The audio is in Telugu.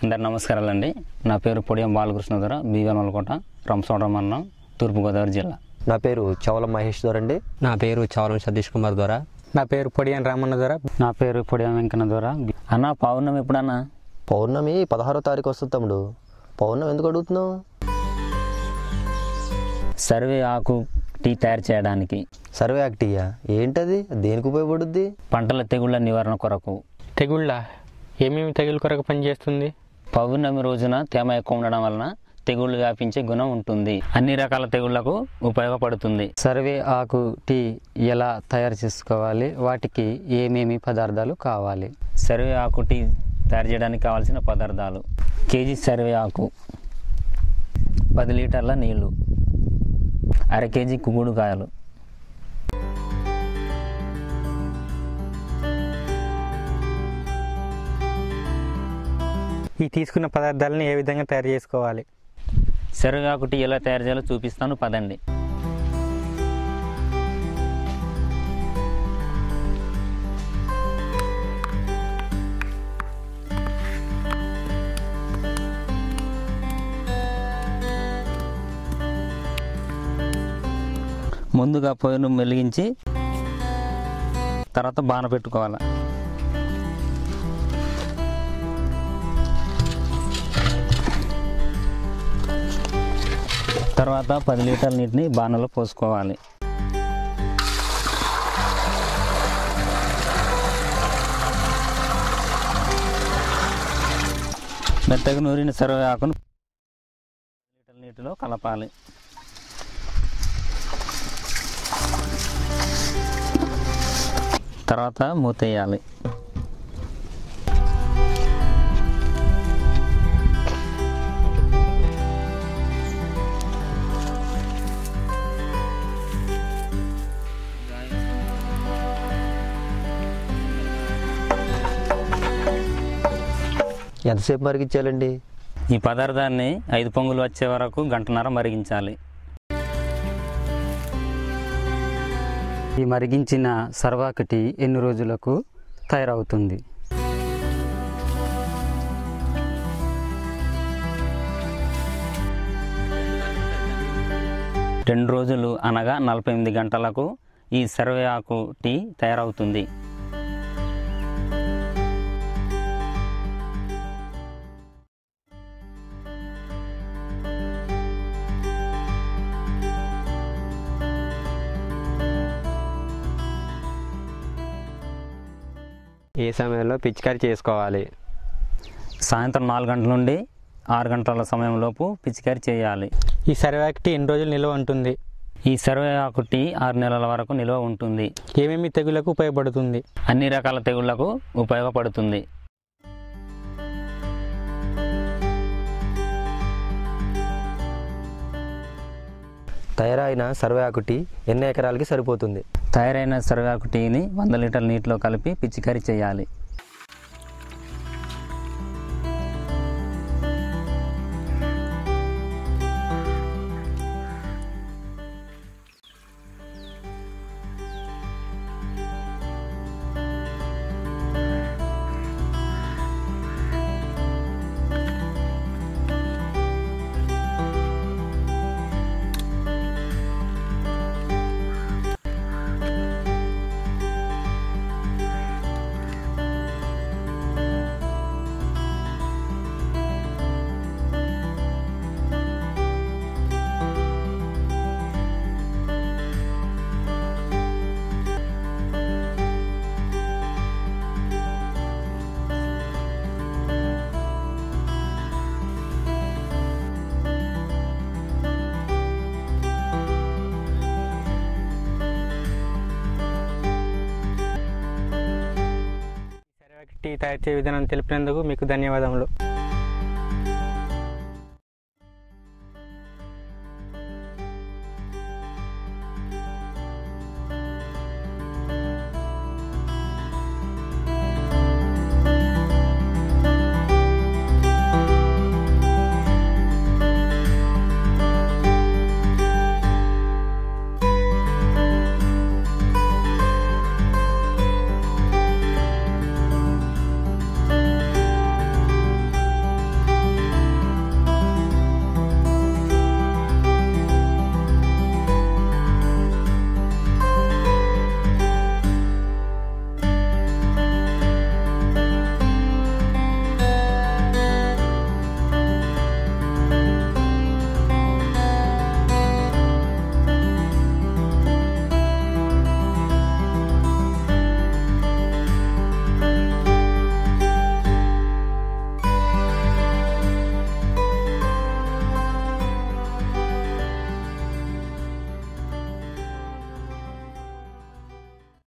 అందరు నమస్కారాలండి నా పేరు పొడియం బాలకృష్ణ ధర బీవనలకోట రంసోడ మండలం తూర్పుగోదావరి జిల్లా నా పేరు చవల మహేష్ అండి నా పేరు చౌరం సతీష్ కుమార్ ద్వారా నా పేరు పొడియన్ రామన్న ద్వారా నా పేరు పొడియం వెంకన్న ద్వారా అన్న పౌర్ణమి ఎప్పుడన్నా పౌర్ణమి పదహారో తారీఖు వస్తుంది తమ్ముడు పౌర్ణమి ఎందుకు అడుగుతున్నావు సర్వే ఆకు టీ తయారు చేయడానికి సర్వే యాక్టియా ఏంటది దేనికి ఉపయోగపడుద్ది పంటల తెగుళ్ల నివారణ కొరకు తెగుళ్ళ ఏమేమి తెగులు కొరకు పనిచేస్తుంది పౌర్ణమి రోజున తేమ ఎక్కువ ఉండడం వలన తెగుళ్లు వ్యాపించే గుణం ఉంటుంది అన్ని రకాల తెగుళ్లకు ఉపయోగపడుతుంది సర్వే ఆకు టీ ఎలా తయారు చేసుకోవాలి వాటికి ఏమేమి పదార్థాలు కావాలి సర్వే ఆకు టీ తయారు చేయడానికి కావాల్సిన పదార్థాలు కేజీ సర్వే ఆకు పది లీటర్ల నీళ్లు అర కేజీ కుగుడుకాయలు ఈ తీసుకున్న పదార్థాలను ఏ విధంగా తయారు చేసుకోవాలి సర్వే ఆకు టీ ఎలా తయారు చేయాలో చూపిస్తాను పదండి ముందుగా పొయ్యిను వెలిగించి తర్వాత బాణ పెట్టుకోవాలి తర్వాత పది లీటర్ల నీటిని బాణలో పోసుకోవాలి మెత్తగా నూరిన సర్వే ఆకును లీటర్ల నీటిలో కలపాలి తర్వాత మూతేయాలి ఎంతసేపు మరిగించాలండి ఈ పదార్థాన్ని ఐదు పొంగులు వచ్చే వరకు గంటన్నర మరిగించాలి ఈ మరిగించిన సర్వాకు టీ ఎన్ని రోజులకు తయారవుతుంది రెండు రోజులు అనగా నలభై ఎనిమిది గంటలకు ఈ సర్వే ఆకు టీ తయారవుతుంది ఏ సమయంలో పిచికారి చేసుకోవాలి సాయంత్రం నాలుగు గంటల నుండి ఆరు గంటల సమయంలోపు పిచికారి చేయాలి ఈ సర్వాక్టి ఎన్ని రోజులు నిల్వ ఉంటుంది ఈ సర్వే ఆకు టీ ఆరు నెలల వరకు నిల్వ ఉంటుంది ఏమేమి తెగులకు ఉపయోగపడుతుంది అన్ని రకాల తెగుళ్లకు ఉపయోగపడుతుంది తయారైన సర్వే ఆకుటి ఎన్ని ఎకరాలకి సరిపోతుంది తయారైన సర్వే ఆకు టీని వంద లీటర్ల నీటిలో కలిపి పిచికారి చేయాలి సర్వాక్టి తయారు చేసే విధానం తెలిపినందుకు మీకు ధన్యవాదములు